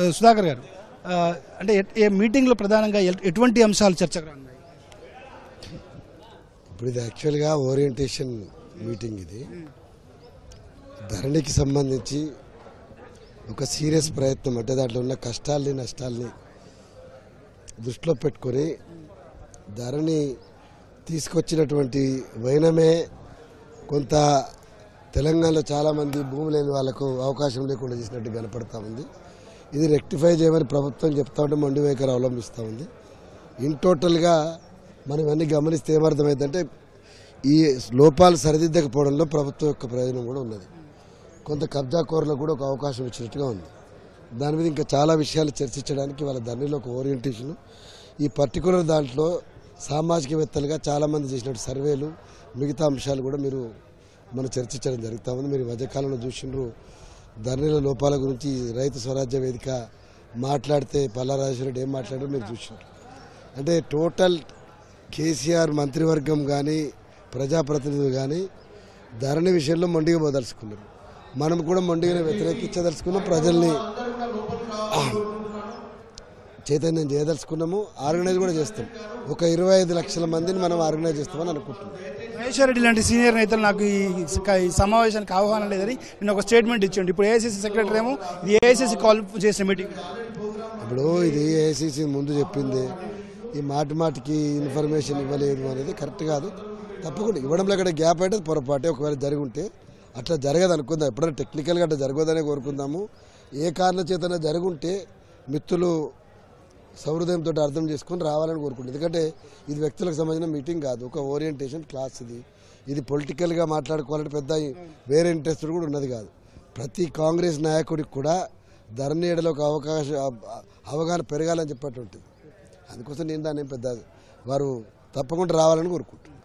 ఆ, సుధాకర్ గారు ఆ, అంటే ఎట్- ఏ మీటింగ్లో ప్రధానంగా ఎల్- ఎటువంటి అంశాలు చర్చకు రానున్నాయి ఇప్పుడు ఇది యాక్చువల్గా ఓరియంటేషన్ మీటింగ్ ఇది ధరణికి సంబంధించి ఒక సీరియస్ ప్రయత్నం అంటే దాంట్లో ఉన్న కష్టాల్ని నష్టాల్ని దృష్టిలో పెట్టుకొని ధరణి తీసుకొచ్చినటువంటి వైనమే కొంత తెలంగాణలో చాలామంది భూమి లేని వాళ్ళకు అవకాశం లేకుండా చేసినట్టు కనపడతా ఉంది ఇది రెక్టిఫై చేయమని ప్రభుత్వం చెప్తా ఉంటే మొండి వైఖరి అవలంబిస్తూ ఉంది ఇన్ టోటల్గా మనం ఇవన్నీ గమనిస్తే ఏమర్థమైందంటే ఈ లోపాలు సరిదిద్దకపోవడంలో ప్రభుత్వం యొక్క ప్రయోజనం కూడా ఉన్నది కొంత కబ్జా కోరలకు కూడా ఒక అవకాశం ఇచ్చినట్టుగా ఉంది దాని మీద ఇంకా చాలా విషయాలు చర్చించడానికి వాళ్ళ ధరణిలో ఒక ఓరియంటేషన్ ఈ పర్టికులర్ దాంట్లో సామాజికవేత్తలుగా చాలామంది చేసినట్టు సర్వేలు మిగతా అంశాలు కూడా మీరు మనం చర్చించడం జరుగుతూ ఉంది మీరు ఈ మధ్యకాలంలో చూసిండ్రు ధరణిల లోపాల గురించి రైతు స్వరాజ్య వేదిక మాట్లాడితే పల్లారాజేశ్వర రెడ్డి ఏం మాట్లాడారో మీరు చూసిండ్రు అంటే టోటల్ కేసీఆర్ మంత్రివర్గం కానీ ప్రజాప్రతినిధులు కానీ ధరణి విషయంలో మొండిగా పోదలుచుకున్నారు మనం కూడా మొండిగానే వ్యతిరేకించదలుచుకున్నాం ప్రజల్ని చైతన్యం చేయదలుచుకున్నాము ఆర్గనైజ్ కూడా చేస్తాం ఒక ఇరవై ఐదు లక్షల మందిని మనం ఆర్గనైజ్ చేస్తామని అనుకుంటున్నాం మహేశ్వర్ రెడ్డి లాంటి సీనియర్ నేతలు నాకు ఈ ఈ సమావేశానికి ఆహ్వానం లేదని నేను ఒక స్టేట్మెంట్ ఇచ్చాడు ఇప్పుడు ఏఐసీసీ సెక్రటరీ ఏమో ఇది ఏఐసీసీ కాల్ చేసిన మీటింగ్ ఇప్పుడు ఇది ఏఐసీసీ ముందు చెప్పింది ఈ మాటి మాటికి ఇన్ఫర్మేషన్ ఇవ్వలేదు అనేది కరెక్ట్ కాదు తప్పకుండా ఇవ్వడంలో ఇక్కడ గ్యాప్ అయితే పొరపాటే ఒకవేళ జరిగి ఉంటే అట్లా జరగదు అనుకుందాం ఎప్పుడైనా టెక్నికల్గా అట్లా జరగదనే కోరుకుందాము ఏ కారణం చేతనే జరుగుంటే మిత్రులు సౌహృదయంతో అర్థం చేసుకొని రావాలని కోరుకుంటుంది ఎందుకంటే ఇది వ్యక్తులకు సంబంధించిన మీటింగ్ కాదు ఒక ఓరియంటేషన్ క్లాస్ ఇది ఇది పొలిటికల్గా మాట్లాడుకోవాలంటే పెద్ద వేరే ఇంట్రెస్ట్ కూడా ఉన్నది కాదు ప్రతి కాంగ్రెస్ నాయకుడికి కూడా ధరణి ఏడలో ఒక అవకాశం అవగాహన పెరగాలని చెప్పేటువంటిది అందుకోసం నేను దాన్ని ఏం పెద్ద వారు తప్పకుండా రావాలని కోరుకుంటున్నాను